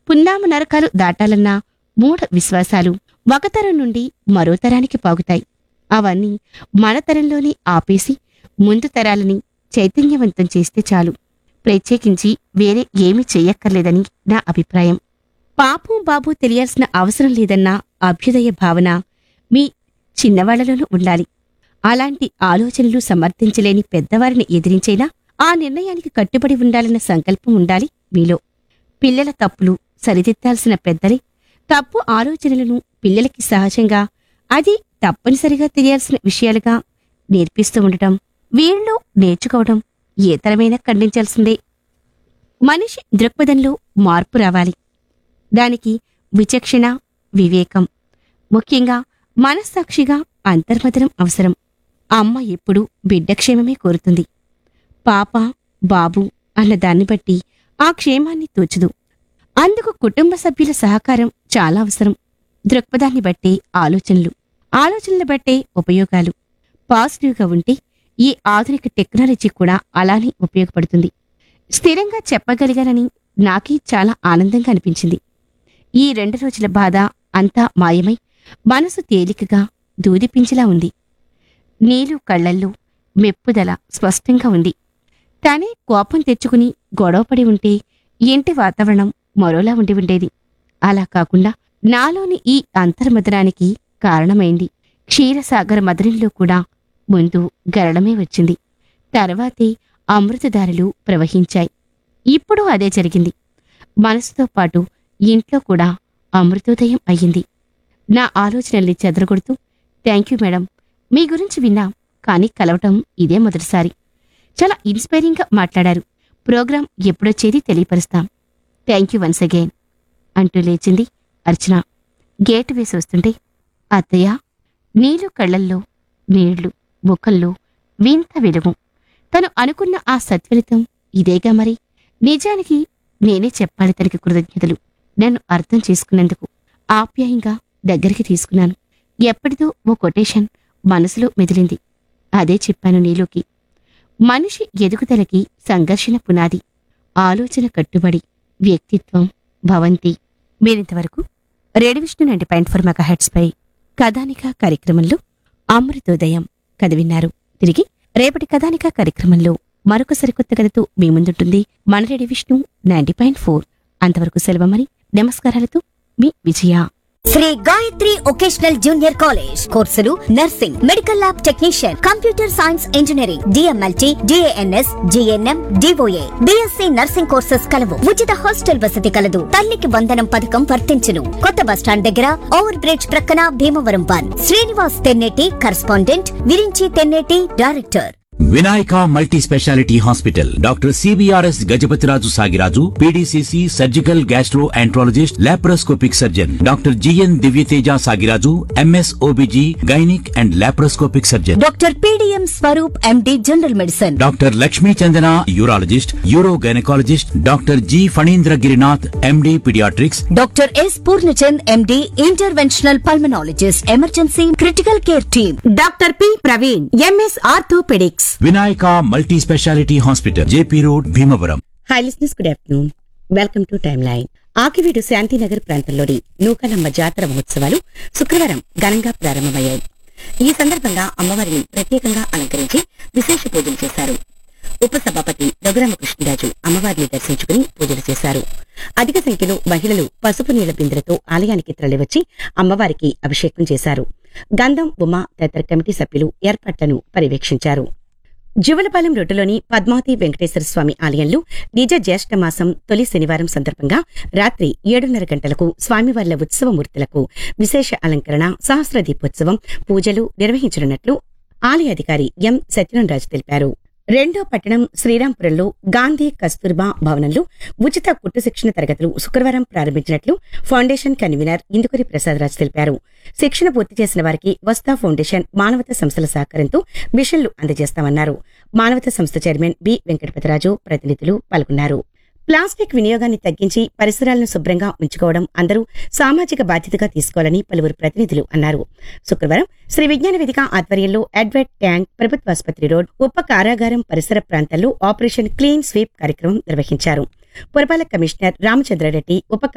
పున్నామ నరకాలు దాటాలన్న మూఢ విశ్వాసాలు ఒక తరం నుండి మరో తరానికి పాగుతాయి అవన్నీ మన తరంలోనే ఆపేసి ముందు తరాలని చైతన్యవంతం చేస్తే చాలు ప్రత్యేకించి వేరే ఏమీ చెయ్యక్కర్లేదని నా అభిప్రాయం పాపం బాబు తెలియాల్సిన అవసరం లేదన్న అభ్యుదయ భావన మీ చిన్నవాళ్లలోనూ ఉండాలి అలాంటి ఆలోచనలు సమర్థించలేని పెద్దవారిని ఎదిరించేలా ఆ నిర్ణయానికి కట్టుబడి ఉండాలన్న సంకల్పం ఉండాలి మీలో పిల్లల తప్పులు సరిదిద్దాల్సిన పెద్దలే తప్పు ఆలోచనలను పిల్లలకి సహజంగా అది తప్పనిసరిగా తెలియాల్సిన విషయాలుగా నేర్పిస్తూ ఉండటం వీళ్ళు నేర్చుకోవడం ఏ తరమైనా ఖండించాల్సిందే మనిషి దృక్పథంలో మార్పు రావాలి దానికి విచక్షణ వివేకం ముఖ్యంగా మనస్సాక్షిగా అంతర్మదనం అవసరం అమ్మ ఎప్పుడూ బిడ్డ క్షేమమే కోరుతుంది పాప బాబు అన్న దాన్ని బట్టి ఆ క్షేమాన్ని తోచదు అందుకు కుటుంబ సభ్యుల సహకారం చాలా అవసరం దృక్పథాన్ని బట్టే ఆలోచనలు ఆలోచనలు బట్టే ఉపయోగాలు పాజిటివ్గా ఉంటే ఈ ఆధునిక టెక్నాలజీ కూడా అలానే ఉపయోగపడుతుంది స్థిరంగా చెప్పగలిగానని నాకీ చాలా ఆనందంగా అనిపించింది ఈ రెండు రోజుల బాధ అంతా మాయమై మనసు తేలికగా దూదిపించేలా ఉంది నీలు కళ్ళల్లో మెప్పుదల స్పష్టంగా ఉంది తనే కోపం తెచ్చుకుని గొడవపడి ఉంటే ఇంటి వాతావరణం మరోలా ఉండి ఉండేది అలా కాకుండా నాలోని ఈ అంతర్మదనానికి కారణమైంది క్షీరసాగర మదనంలో కూడా ముందు గరడమే వచ్చింది తర్వాతే అమృతధారలు ప్రవహించాయి ఇప్పుడు అదే జరిగింది మనసుతో పాటు ఇంట్లో కూడా అమృతోదయం అయ్యింది నా ఆలోచనల్ని చెదరగొడుతూ థ్యాంక్ యూ మేడం మీ గురించి విన్నా కానీ కలవటం ఇదే మొదటిసారి చాలా ఇన్స్పైరింగ్గా మాట్లాడారు ప్రోగ్రాం ఎప్పుడొచ్చేది తెలియపరుస్తాం థ్యాంక్ యూ వన్స్ అగైన్ అంటూ లేచింది అర్చన గేటు వేసి వస్తుంటే అత్తయ్య నీళ్ళు కళ్ళల్లో నీళ్లు ముఖంలో వింత వెలుగు తను అనుకున్న ఆ సత్ఫలితం ఇదేగా మరి నిజానికి నేనే చెప్పాలి తనకి కృతజ్ఞతలు నన్ను అర్థం చేసుకున్నందుకు ఆప్యాయంగా దగ్గరికి తీసుకున్నాను ఎప్పటిదో ఓ కొటేషన్ మనసులో మెదిలింది అదే చెప్పాను నీలోకి మనిషి ఎదుగుదలకి సంఘర్షణ పునాది ఆలోచన కట్టుబడి వ్యక్తిత్వం భవంతి మీరింతవరకు radio Vishnu ninety point four megahertz పై కథానిక కార్యక్రమంలో అమృతోదయం కథ విన్నారు తిరిగి రేపటి కథానిక కార్యక్రమంలో మరొక సరికొత్త కథతో మీ ముందుంటుంది మన radio Vishnu ninety point four అంతవరకు సెలవు మరి నమస్కారాలతో మీ Vijaya Sri Gayatri vocational junior college కోర్సులు nursing medical lab technician computer science engineering DMLT DNS GNM DOA BSc nursing courses కలవు ఉచిత హాస్టల్ వసతి కలదు తల్లికి వందనం పథకం వర్తించును కొత్త బస్టాండ్ దగ్గర ఓవర్ బ్రిడ్జ్ ప్రక్కన Bhimavaram one Srinivas Tenneti correspondent Virinchi Tenneti director Vinayaka multi specialty hospital doctor CBRS Gajapathiraju Sagiraju PDCC surgical gastroenterologist laparoscopic surgeon doctor GN Divyateja Sagiraju MS OBG gynaec and laparoscopic surgeon doctor PDM Swaroop MD general medicine doctor Lakshmi Chandana urologist uro gynaecologist doctor G Phanindra Girinath MD paediatrics doctor S Purnachand MD interventional pulmonologist emergency critical care team doctor P Praveen MS orthopaedics Vinayaka multi specialty hospital JP road Bhimavaram hi listeners good afternoon welcome to time line Akividu Shantinagar ప్రాంతంలోని నూకాలమ్మ జాతర మహోత్సవాలు శుక్రవారం ఘనంగా ప్రారంభమయ్యాయి ఈ సందర్భంగా అమ్మవారిని ప్రత్యేకంగా అలంకరించి విశేష పూజలు చేశారు ఉపసభాపతి రఘురామకృష్ణరాజు అమ్మవారిని దర్శించుకుని పూజలు చేశారు అధిక సంఖ్యలో మహిళలు పసుపు నీళ్ల బిందెలతో ఆలయానికి తరలివచ్చి అమ్మవారికి అభిషేకం చేశారు గంధం ఉమా తదితర కమిటీ సభ్యులు ఏర్పాట్లను పర్యవేక్షించారు జువలపాలెం రోడ్డులోని పద్మావతి వెంకటేశ్వర స్వామి ఆలయంలో నిజ జ్యేష్ఠ మాసం తొలి శనివారం సందర్భంగా రాత్రి ఏడున్నర గంటలకు స్వామివార్ల ఉత్సవమూర్తులకు విశేష అలంకరణ సహస్ర దీపోత్సవం పూజలు నిర్వహించనున్నట్లు ఆలయాధికారి ఎం సత్యనారాయణ తెలిపారు రెండో పట్టణం శ్రీరాంపురంలో గాంధీ కస్తూర్బా భవనంలో ఉచిత కుట్టు శిక్షణ తరగతులు శుక్రవారం ప్రారంభించినట్లు ఫౌండేషన్ కన్వీనర్ ఇందుకూరి ప్రసాదరాజ్ తెలిపారు శిక్షణ పూర్తి చేసిన వారికి వస్తా ఫౌండేషన్ మానవత సంస్థల సహకారంతో మిషన్లు అందజేస్తామన్నారు మానవత సంస్థ చైర్మన్ బి వెంకటపతిరాజు ప్రతినిధులు పాల్గొన్నారు ప్లాస్టిక్ వినియోగాన్ని తగ్గించి పరిసరాలను శుభ్రంగా ఉంచుకోవడం అందరూ సామాజిక బాధ్యతగా తీసుకోవాలని పలువురు ప్రతినిధులు అన్నారు శుక్రవారం శ్రీ విజ్ఞాన వేదిక ఆధ్వర్యంలో అడ్వెట్ ట్యాంక్ ప్రభుత్వాసుపత్రి రోడ్ ఉప కారాగారం పరిసర ప్రాంతాల్లో ఆపరేషన్ క్లీన్ స్వీప్ కార్యక్రమం నిర్వహించారు పురపాలక కమిషనర్ రామచంద్రారెడ్డి ఉప